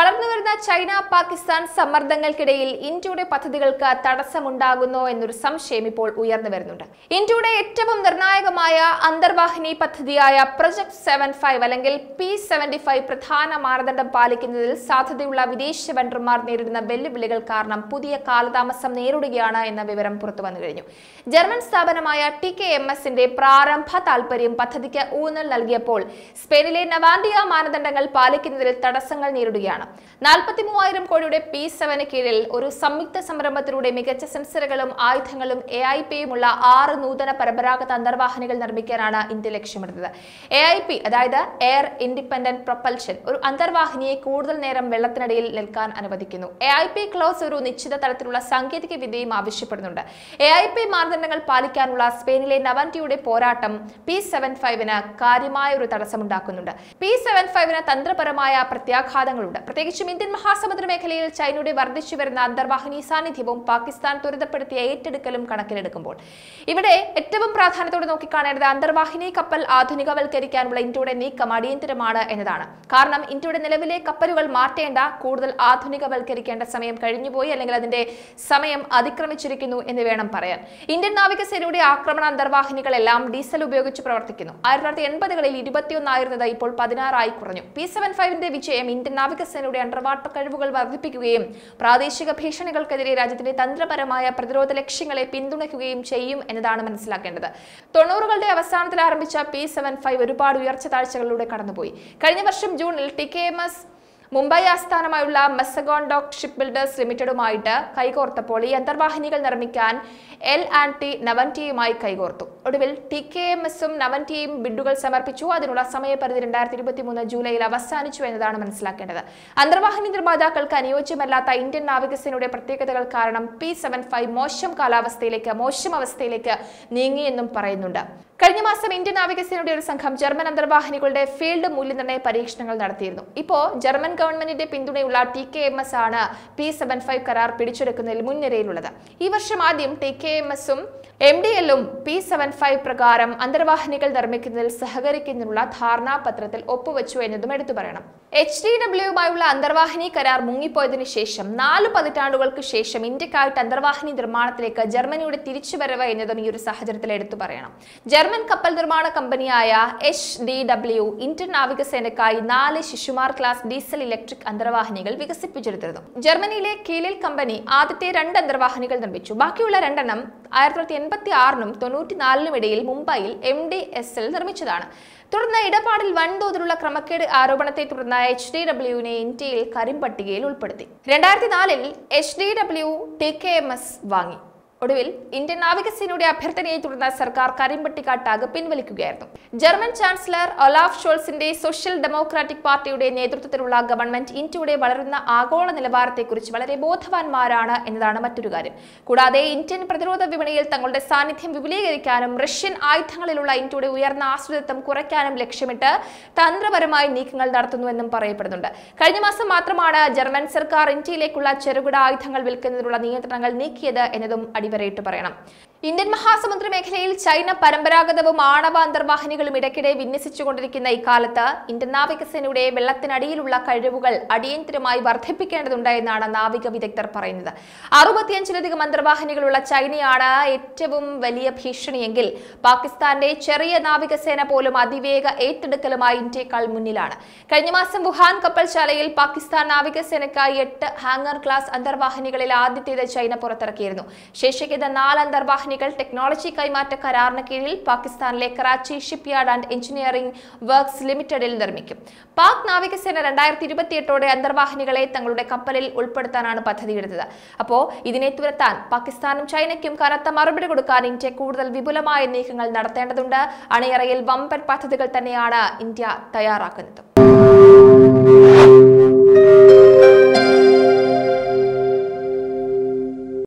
വളർന്നുവരുന്ന ചൈന പാകിസ്ഥാൻ സമ്മർദ്ദങ്ങൾക്കിടയിൽ ഇന്ത്യയുടെ പദ്ധതികൾക്ക് തടസ്സമുണ്ടാകുന്നോ എന്നൊരു സംശയം ഇപ്പോൾ ഉയർന്നു വരുന്നുണ്ട് ഇന്ത്യയുടെ ഏറ്റവും നിർണായകമായ അന്തർവാഹിനി പദ്ധതിയായ പ്രൊജക്ട് സെവൻ ഫൈവ് അല്ലെങ്കിൽ പി സെവന്റി ഫൈവ് പ്രധാന മാനദണ്ഡം പാലിക്കുന്നതിൽ സാധ്യതയുള്ള വിദേശ വെണ്ടർമാർ നേരിടുന്ന വെല്ലുവിളികൾ കാരണം പുതിയ കാലതാമസം നേരിടുകയാണ് എന്ന വിവരം പുറത്തു വന്നു കഴിഞ്ഞു ജർമ്മൻ സ്ഥാപനമായ ടി കെ എം എസിന്റെ പ്രാരംഭ താൽപര്യം പദ്ധതിക്ക് ഊന്നൽ നൽകിയപ്പോൾ സ്പെയിനിലെ നവാൻഡിയ മാനദണ്ഡങ്ങൾ പാലിക്കുന്നതിൽ തടസ്സങ്ങൾ നേരിടുകയാണ് നാൽപ്പത്തി മൂവായിരം കോടിയുടെ പി സെവന് കീഴിൽ ഒരു സംയുക്ത സംരംഭത്തിലൂടെ മികച്ച സെൻസറുകളും ആയുധങ്ങളും എ ഐ പിയുമുള്ള ആറ് നൂതന പരമ്പരാഗത അന്തർവാഹിനികൾ നിർമ്മിക്കാനാണ് ഇന്ത്യ ലക്ഷ്യമിടുന്നത് എ ഐ പി അതായത് എയർ ഇൻഡിപെൻഡന്റ് പ്രൊപ്പൽഷൻ ഒരു അന്തർവാഹിനിയെ കൂടുതൽ നേരം വെള്ളത്തിനടിയിൽ നിൽക്കാൻ അനുവദിക്കുന്നു എ ഐ പി ക്ലോസ് ഒരു നിശ്ചിത തലത്തിലുള്ള സാങ്കേതിക വിദ്യയും ആവശ്യപ്പെടുന്നുണ്ട് എ ഐ പി മാനദണ്ഡങ്ങൾ പാലിക്കാനുള്ള സ്പെയിനിലെ നവന്റിയുടെ പോരാട്ടം പി സെവൻ ഫൈവിന് കാര്യമായ ഒരു തടസ്സമുണ്ടാക്കുന്നുണ്ട് പി സെവൻ ഫൈവിന് തന്ത്രപരമായ പ്രത്യാഘാതങ്ങളുണ്ട് പ്രത്യേകിച്ചും ഇന്ത്യൻ മഹാസമുദ്ര മേഖലയിൽ ചൈനയുടെ വർദ്ധിച്ചു വരുന്ന അന്തർവാഹിനി സാന്നിധ്യവും പാകിസ്ഥാൻ ത്വരിതപ്പെടുത്തിയ ഏറ്റെടുക്കലും കണക്കിലെടുക്കുമ്പോൾ ഇവിടെ ഏറ്റവും പ്രാധാന്യത്തോടെ നോക്കിക്കാണേണ്ടത് അന്തർവാഹിനി കപ്പൽ ആധുനികവൽക്കരിക്കാനുള്ള ഇന്ത്യയുടെ നീക്കം അടിയന്തരമാണ് എന്നതാണ് കാരണം ഇന്ത്യയുടെ നിലവിലെ കപ്പലുകൾ മാറ്റേണ്ട കൂടുതൽ ആധുനികവൽക്കരിക്കേണ്ട സമയം കഴിഞ്ഞുപോയി അല്ലെങ്കിൽ അതിന്റെ സമയം അതിക്രമിച്ചിരിക്കുന്നു എന്ന് വേണം പറയാൻ ഇന്ത്യൻ നാവികസേനയുടെ ആക്രമണ അന്തർവാഹിനികളെല്ലാം ഡീസൽ ഉപയോഗിച്ച് പ്രവർത്തിക്കുന്നു ആയിരത്തി തൊള്ളായിരത്തി എൺപതുകളിൽ ഇരുപത്തിയൊന്നായിരുന്നത് ഇപ്പോൾ പതിനാറായി കുറഞ്ഞു പി സെവൻ ഫൈവിന്റെ വിജയം ഇന്ത്യൻ നാവികസേനയുടെ അണ്ടർവാട്ടർ കഴിവുകൾ വർദ്ധിപ്പിക്കുകയും പ്രാദേശിക ഭീഷണികൾക്കെതിരെ രാജ്യത്തിന്റെ തന്ത്രപരമായ പ്രതിരോധ ലക്ഷ്യങ്ങളെ പിന്തുണയ്ക്കുകയും ചെയ്യും എന്നതാണ് മനസ്സിലാക്കേണ്ടത് തൊണ്ണൂറുകളുടെ അവസാനത്തിൽ ആരംഭിച്ച പി സെവൻ ഫൈവ് ഒരുപാട് ഉയർച്ച താഴ്ചകളിലൂടെ കടന്നുപോയി കഴിഞ്ഞ വർഷം ജൂണിൽ T K M S Mumbai ആസ്ഥാനമായുള്ള മെസഗോൺ ഡോക്ക് ഷിപ്പ് ബിൽഡേഴ്സ് ലിമിറ്റഡുമായിട്ട് കൈകോർത്തപ്പോൾ ഈ അന്തർവാഹിനികൾ നിർമ്മിക്കാൻ എൽ ആൻഡ് ടി നവൻറ്റിയുമായി കൈകോർത്തു ഒടുവിൽ ടി കെ എം എസും നവൻറ്റിയും ബിഡുകൾ സമർപ്പിച്ചു അതിനുള്ള സമയപരിധി രണ്ടായിരത്തി ഇരുപത്തി മൂന്ന് ജൂലൈയിൽ അവസാനിച്ചു എന്നതാണ് മനസ്സിലാക്കേണ്ടത് അന്തർവാഹിനി നിർമ്മാതാക്കൾക്ക് അനുയോജ്യമല്ലാത്ത ഇന്ത്യൻ നാവികസേനയുടെ പ്രത്യേകതകൾ കാരണം പി സെവൻ ഫൈവ് മോശം കാലാവസ്ഥയിലേക്ക് മോശം അവസ്ഥയിലേക്ക് നീങ്ങിയെന്നും പറയുന്നുണ്ട് കഴിഞ്ഞ മാസം ഇന്ത്യൻ നാവികസേനയുടെ ഒരു സംഘം ജർമ്മൻ അന്തർവാഹിനികളുടെ ഫീൽഡ് മൂല്യനിർണ്ണയ പരീക്ഷണങ്ങൾ നടത്തിയിരുന്നു ഇപ്പോ ജർമ്മൻ ഗവൺമെന്റിന്റെ പിന്തുണയുള്ള ടി കെ എം എസ് ആണ് പി സെവൻ ഫൈവ് കരാർ പിടിച്ചെടുക്കുന്നതിൽ മുൻനിരയിലുള്ളത് ഈ വർഷം ആദ്യം ടി കെ എം എസും എം ഡി എല്ലും പി സെവൻ ഫൈവ് പ്രകാരം അന്തർവാഹിനികൾ നിർമ്മിക്കുന്നതിൽ സഹകരിക്കുന്നതിനുള്ള ധാരണാപത്രത്തിൽ ഒപ്പുവെച്ചു എന്നതും എടുത്തു പറയണം എച്ച് ഡി ഡബ്ല്യുമായുള്ള അന്തർവാഹിനി കരാർ മുങ്ങിപ്പോയതിനു ശേഷം നാല് പതിറ്റാണ്ടുകൾക്ക് ശേഷം ഇന്ത്യക്കായിട്ട് അന്തർവാഹിനി നിർമ്മാണത്തിലേക്ക് ജർമ്മനിയുടെ തിരിച്ചുവരവ് എന്നതും ഈ ഒരു സാഹചര്യത്തിൽ എടുത്തു പറയണം ജർമ്മൻ കപ്പൽ നിർമ്മാണ കമ്പനിയായ എച്ച് ഡി ഡബ്ല്യു ഇന്ത്യൻ നാവികസേനയ്ക്കായി നാല് ശിശുമാർ ക്ലാസ് ഡീസൽ ഇലക്ട്രിക് അന്തർവാഹിനികൾ വികസിപ്പിച്ചെടുത്തിരുന്നു ജർമ്മനിയിലെ കീലിൽ കമ്പനി ആദ്യത്തെ രണ്ട് അന്തർവാഹിനികൾ നിർമ്മിച്ചു ബാക്കിയുള്ള രണ്ടെണ്ണം ആയിരത്തി തൊള്ളായിരത്തി എൺപത്തി ആറിനും തൊണ്ണൂറ്റിനാലിനും ഇടയിൽ മുംബൈയിൽ എം ഡി എസ് എൽ നിർമ്മിച്ചതാണ് തുടർന്ന് ഇടപാടിൽ വൻതോതിലുള്ള ക്രമക്കേട് ആരോപണത്തെ തുടർന്ന് എച്ച് ഡി ഡബ്ല്യുവിനെ ഇന്ത്യയിൽ കരിമ്പട്ടികയിൽ ഉൾപ്പെടുത്തി രണ്ടായിരത്തി നാലിൽ H D W T K M S വാങ്ങി ഒടുവിൽ ഇന്ത്യൻ നാവികസേനയുടെ അഭ്യർത്ഥനയെ തുടർന്ന് സർക്കാർ കരിമ്പട്ടിക ടാഗ് പിൻവലിക്കുകയായിരുന്നു ജർമ്മൻ ചാൻസലർ ഒലാഫ് ഷോൾസിന്റെ സോഷ്യൽ ഡെമോക്രാറ്റിക് പാർട്ടിയുടെ നേതൃത്വത്തിലുള്ള ഗവൺമെന്റ് ഇന്ത്യയുടെ വളരുന്ന ആഗോള നിലവാരത്തെക്കുറിച്ച് വളരെ ബോധവാന്മാരാണ് എന്നതാണ് മറ്റൊരു കാര്യം കൂടാതെ ഇന്ത്യൻ പ്രതിരോധ വിപണിയിൽ തങ്ങളുടെ സാന്നിധ്യം വിപുലീകരിക്കാനും റഷ്യൻ ആയുധങ്ങളിലുള്ള ഇന്ത്യയുടെ ഉയർന്ന ആശ്രിതത്വം കുറയ്ക്കാനും ലക്ഷ്യമിട്ട് തന്ത്രപരമായി നീക്കങ്ങൾ നടത്തുന്നുവെന്നും പറയപ്പെടുന്നുണ്ട് കഴിഞ്ഞ മാസം മാത്രമാണ് ജർമ്മൻ സർക്കാർ ഇന്ത്യയിലേക്കുള്ള ചെറുകിട ആയുധങ്ങൾ വിൽക്കുന്നതിനുള്ള നിയന്ത്രണങ്ങൾ നീക്കിയത് എന്നതും അടിവരയിട്ട് പറയണം ഇന്ത്യൻ മഹാസമുദ്ര മേഖലയിൽ ചൈന പരമ്പരാഗതവും ആണവ അന്തർവാഹിനികളും ഇടയ്ക്കിടെ വിന്യസിച്ചുകൊണ്ടിരിക്കുന്ന ഇക്കാലത്ത് ഇന്ത്യൻ നാവികസേനയുടെ വെള്ളത്തിനടിയിലുള്ള കഴിവുകൾ അടിയന്തരമായി വർദ്ധിപ്പിക്കേണ്ടതുണ്ട് എന്നാണ് നാവിക വിദഗ്ധർ പറയുന്നത് അറുപത്തിയഞ്ചിലധികം അന്തർവാഹിനികളുള്ള ചൈനയാണ് ഏറ്റവും വലിയ ഭീഷണിയെങ്കിൽ പാകിസ്ഥാന്റെ ചെറിയ നാവികസേന പോലും അതിവേഗ ഏറ്റെടുക്കലുമായി ഇന്ത്യയേക്കാൾ മുന്നിലാണ് കഴിഞ്ഞ മാസം വുഹാൻ കപ്പൽശാലയിൽ പാകിസ്ഥാൻ നാവികസേനയ്ക്കായി എട്ട് ഹാങ്ങർ ക്ലാസ് അന്തർവാഹിനികളിൽ ആദ്യത്തേത് ചൈന പുറത്തിറക്കിയിരുന്നു ശേഷിക്കുന്ന നാല് അന്തർവാഹിനികൾ ടെക്നോളജി കൈമാറ്റ കരാറിന് കീഴിൽ പാകിസ്ഥാനിലെ Karachi shipyard and engineering works ലിമിറ്റഡിൽ നിർമ്മിക്കും പാക് നാവികസേന രണ്ടായിരത്തി ഇരുപത്തിയെട്ടോടെ അന്തർവാഹിനികളെ തങ്ങളുടെ കപ്പലിൽ ഉൾപ്പെടുത്താനാണ് പദ്ധതിയിടുന്നത് അപ്പോ ഇതിനെ തുരത്താൻ പാകിസ്ഥാനും ചൈനയ്ക്കും കനത്ത മറുപടി കൊടുക്കാൻ ഇന്ത്യ കൂടുതൽ വിപുലമായ നീക്കങ്ങൾ നടത്തേണ്ടതുണ്ട് അണിയറയിൽ വമ്പൻ പദ്ധതികൾ തന്നെയാണ് ഇന്ത്യ തയ്യാറാക്കുന്നത്